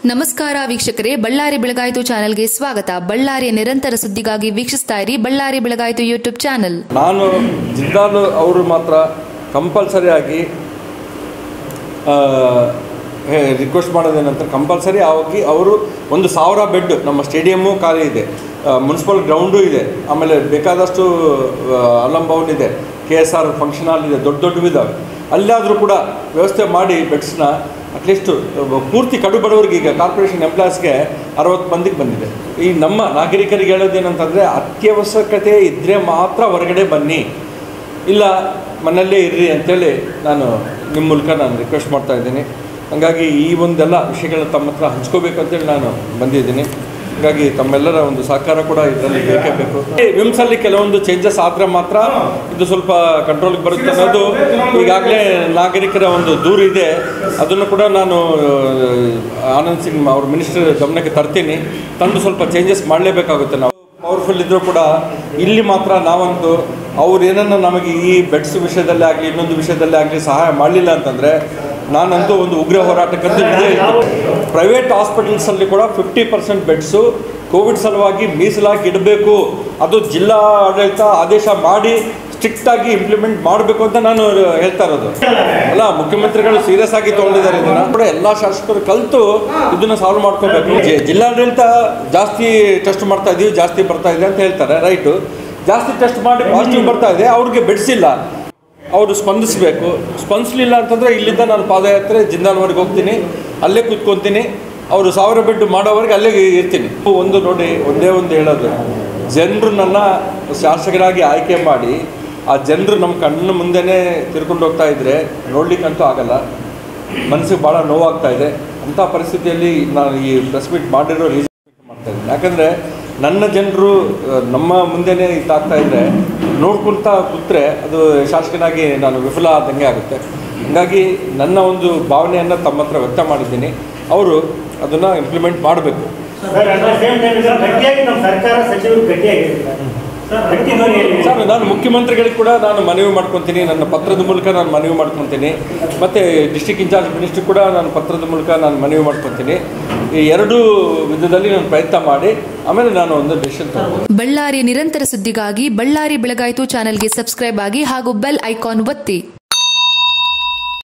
ನಮಸ್ಕಾರ ವೀಕ್ಷಕರೇ ಬಳ್ಳಾರಿ ಬೆಳಗಾಯಿತು ಚಾನೆಲ್ಗೆ ಸ್ವಾಗತ ಬಳ್ಳಾರಿಯ ನಿರಂತರ ಸುದ್ದಿಗಾಗಿ ವೀಕ್ಷಿಸ್ತಾ ಇರಿ ಬಳ್ಳಾರಿ ಬೆಳಗಾಯಿತು ಯೂಟ್ಯೂಬ್ ಚಾನೆಲ್ ನಾನು ಜಿಂದಾಲ್ ಅವರು ಮಾತ್ರ ಕಂಪಲ್ಸರಿಯಾಗಿ ರಿಕ್ವೆಸ್ಟ್ ಮಾಡೋದೇನಂತ ಕಂಪಲ್ಸರಿ ಆಗಿ ಅವರು ಒಂದು ಸಾವಿರ ಬೆಡ್ ನಮ್ಮ ಸ್ಟೇಡಿಯಮ್ಮು ಖಾಲಿ ಇದೆ ಮುನ್ಸಿಪಲ್ ಗ್ರೌಂಡು ಇದೆ ಆಮೇಲೆ ಬೇಕಾದಷ್ಟು ಅಲಂ ಭವನ್ ಇದೆ K S R function hall ಇದೆ ದೊಡ್ಡ ದೊಡ್ಡವಿದ್ದಾವೆ ಅಲ್ಲಾದರೂ ಕೂಡ ವ್ಯವಸ್ಥೆ ಮಾಡಿ ಬೆಡ್ಸ್ನ ಅಟ್ಲೀಸ್ಟ್ ಪೂರ್ತಿ ಕಡು ಬಡವರಿಗೆ ಈಗ ಕಾರ್ಪೊರೇಷನ್ ಎಂಪ್ಲಾಯೀಸ್ಗೆ ಅರವತ್ತು ಮಂದಿಗೆ ಬಂದಿದೆ ಈ ನಮ್ಮ ನಾಗರಿಕರಿಗೆ ಹೇಳೋದೇನಂತಂದರೆ ಅತ್ಯವಶ್ಯಕತೆ ಇದ್ದರೆ ಮಾತ್ರ ಹೊರಗಡೆ ಬನ್ನಿ ಇಲ್ಲ ಮನೆಯಲ್ಲೇ ಇರ್ರಿ ಅಂತೇಳಿ ನಾನು ನಿಮ್ಮ ಮೂಲಕ ನಾನು ರಿಕ್ವೆಸ್ಟ್ ಮಾಡ್ತಾ ಇದ್ದೀನಿ ಹಾಗಾಗಿ ಈ ಒಂದೆಲ್ಲ ವಿಷಯಗಳನ್ನ ತಮ್ಮ ಹತ್ರ ಹಂಚ್ಕೋಬೇಕು ಅಂತೇಳಿ ನಾನು ಬಂದಿದ್ದೀನಿ ಹಾಗಾಗಿ ತಮ್ಮೆಲ್ಲರ ಒಂದು ಸಹಕಾರ ಕೂಡ ಇದರಲ್ಲಿ ಬೇಕೇ ಬೇಕು ವಿಮ್ಸಲ್ಲಿ ಕೆಲವೊಂದು ಚೇಂಜಸ್ ಆದರೆ ಮಾತ್ರ ಇದು ಸ್ವಲ್ಪ ಕಂಟ್ರೋಲ್ಗೆ ಬರುತ್ತೆ ಅನ್ನೋದು ಈಗಾಗಲೇ ನಾಗರಿಕರ ಒಂದು ದೂರು ಇದೆ ಅದನ್ನು ಕೂಡ ನಾನು ಆ, ಆನಂದ್ ಸಿಂಗ್ ಅವ್ರ ಮಿನಿಸ್ಟರ್ ಗಮನಕ್ಕೆ ತರ್ತೀನಿ ತಂದು ಸ್ವಲ್ಪ ಚೇಂಜಸ್ ಮಾಡಲೇಬೇಕಾಗುತ್ತೆ ನಾವು ಪವರ್ಫುಲ್ ಇದ್ದರೂ ಕೂಡ ಇಲ್ಲಿ ಮಾತ್ರ ನಾವಂತೂ ಅವ್ರು ಏನನ್ನ ನಮಗೆ ಈ ಬೆಡ್ಸ್ ವಿಷಯದಲ್ಲೇ ಆಗಲಿ ಇನ್ನೊಂದು ವಿಷಯದಲ್ಲೇ ಆಗಲಿ ಸಹಾಯ ಮಾಡಲಿಲ್ಲ ಅಂತಂದರೆ ನಾನಂತೂ ಒಂದು ಉಗ್ರ ಹೋರಾಟಕ್ಕಂತೂ ಇದೇ ಇತ್ತು ಪ್ರೈವೇಟ್ ಹಾಸ್ಪಿಟಲ್ಸಲ್ಲಿ ಕೂಡ ಫಿಫ್ಟಿ ಪರ್ಸೆಂಟ್ ಬೆಡ್ಸು ಕೋವಿಡ್ ಸಲುವಾಗಿ ಮೀಸಲಾಗಿ ಇಡಬೇಕು ಅದು ಜಿಲ್ಲಾ ಆಡಳಿತ ಆದೇಶ ಮಾಡಿ ಸ್ಟ್ರಿಕ್ಟಾಗಿ ಇಂಪ್ಲಿಮೆಂಟ್ ಮಾಡಬೇಕು ಅಂತ ನಾನು ಹೇಳ್ತಾ ಇರೋದು ಅಲ್ಲ ಮುಖ್ಯಮಂತ್ರಿಗಳು ಸೀರಿಯಸ್ ಆಗಿ ತೊಗೊಂಡಿದ್ದಾರೆ ಇದನ್ನ ಕೂಡ ಎಲ್ಲ ಶಾಸಕರು ಕಲಿತು ಇದನ್ನ ಸಾಲ್ವ್ ಮಾಡ್ಕೋಬೇಕು ಜಿ- ಜಿಲ್ಲಾಡಳಿತ ಜಾಸ್ತಿ ಟೆಸ್ಟ್ ಮಾಡ್ತಾ ಇದೀವಿ ಜಾಸ್ತಿ ಬರ್ತಾ ಇದೆ ಅಂತ ಹೇಳ್ತಾರೆ ರೈಟು ಜಾಸ್ತಿ ಟೆಸ್ಟ್ ಮಾಡಿ ಪಾಸಿಟಿವ್ ಬರ್ತಾ ಇದೆ ಅವ್ರಿಗೆ ಬೆಡ್ಸಿಲ್ಲ ಅವರು ಸ್ಪಂದಿಸಬೇಕು ಸ್ಪಂದಿಸಲಿಲ್ಲ ಅಂತಂದರೆ ಇಲ್ಲಿಂದ ನಾನು ಪಾದಯಾತ್ರೆ ಜಿಂದಾಲ್ವರೆಗೆ ಹೋಗ್ತೀನಿ ಅಲ್ಲೇ ಕೂತ್ಕೊತೀನಿ ಅವರು ಸಾವಿರ ಬೆಡ್ ಮಾಡೋವರೆಗೆ ಅಲ್ಲೇ ಇರ್ತೀನಿ ಒಂದು ನೋಡಿ ಒಂದೇ ಒಂದು ಹೇಳೋದು ಜನರು ನನ್ನ ಶಾಸಕರಾಗಿ ಆಯ್ಕೆ ಮಾಡಿ ಆ ಜನರು ನಮ್ಮ ಕಣ್ಣ ಮುಂದೆನೇ ತಿರ್ಕೊಂಡು ಹೋಗ್ತಾ ಇದ್ದರೆ ನೋಡ್ಲಿಕ್ಕಂತೂ ಆಗಲ್ಲ ಮನಸ್ಸಿಗೆ ಭಾಳ ನೋವಾಗ್ತಾ ಇದೆ ಅಂಥ ಪರಿಸ್ಥಿತಿಯಲ್ಲಿ ನಾನು ಈ ಪ್ರೆಸ್ ಮೀಟ್ ಮಾಡಿರೋ ರೀಸನ್ ಮಾಡ್ತಾ ಇದ್ದೀನಿ ಯಾಕಂದರೆ ನನ್ನ ಜನರು ನಮ್ಮ ಮುಂದೆನೇ ಇದಾಗ್ತಾ ಇದ್ದರೆ ನೋಡ್ಕೊಳ್ತಾ ಕೂತ್ರೆ ಅದು ಶಾಸಕನಾಗಿ ನಾನು ವಿಫಲ ಆದಂಗೆ ಆಗುತ್ತೆ ಹಾಗಾಗಿ ನನ್ನ ಒಂದು ಭಾವನೆಯನ್ನು ತಮ್ಮ ಹತ್ರ ವ್ಯಕ್ತ ಮಾಡಿದ್ದೀನಿ ಅವರು ಅದನ್ನು ಇಂಪ್ಲಿಮೆಂಟ್ ಮಾಡಬೇಕು sir at the same time sir ಗಟ್ಟಿಯಾಗಿ ನಮ್ಮ ಸರ್ಕಾರ ಸಚಿವರು ಗಟ್ಟಿಯಾಗಿರ್ತಾರೆ ಸರ್ ಗಟ್ಟಿ ಧ್ವನಿಯಲ್ಲಿ ಸರ್ ನಾನು ಮುಖ್ಯಮಂತ್ರಿಗಳಿಗೆ ಕೂಡ ನಾನು ಮನವಿ ಮಾಡ್ಕೊತೀನಿ ನನ್ನ ಪತ್ರದ ಮೂಲಕ ನಾನು ಮನವಿ ಮಾಡ್ಕೊತೀನಿ ಮತ್ತು ಡಿಸ್ಟಿಕ್ ಇನ್ಚಾರ್ಜ್ ಮಿನಿಸ್ಟ್ರ್ ಕೂಡ ನಾನು ಪತ್ರದ ಮೂಲಕ ನಾನು ಮನವಿ ಮಾಡ್ಕೊತೀನಿ ಈ ಎರಡೂ ವಿಧದಲ್ಲಿ ನಾನು ಪ್ರಯತ್ನ ಮಾಡಿ ಆಮೇಲೆ ನಾನು ಒಂದು ಡಿಸಿಷನ್ ತಗೊಳ್ತೀನಿ ಬಳ್ಳಾರಿಯ ನಿರಂತರ ಸುದ್ದಿಗಾಗಿ ಬಳ್ಳಾರಿ ಬೆಳಗಾಯಿತು ಚಾನೆಲ್ಗೆ ಸಬ್ಸ್ಕ್ರೈಬ್ ಆಗಿ ಹಾಗೂ ಬೆಲ್ ಐಕಾನ್ ಒತ್ತಿ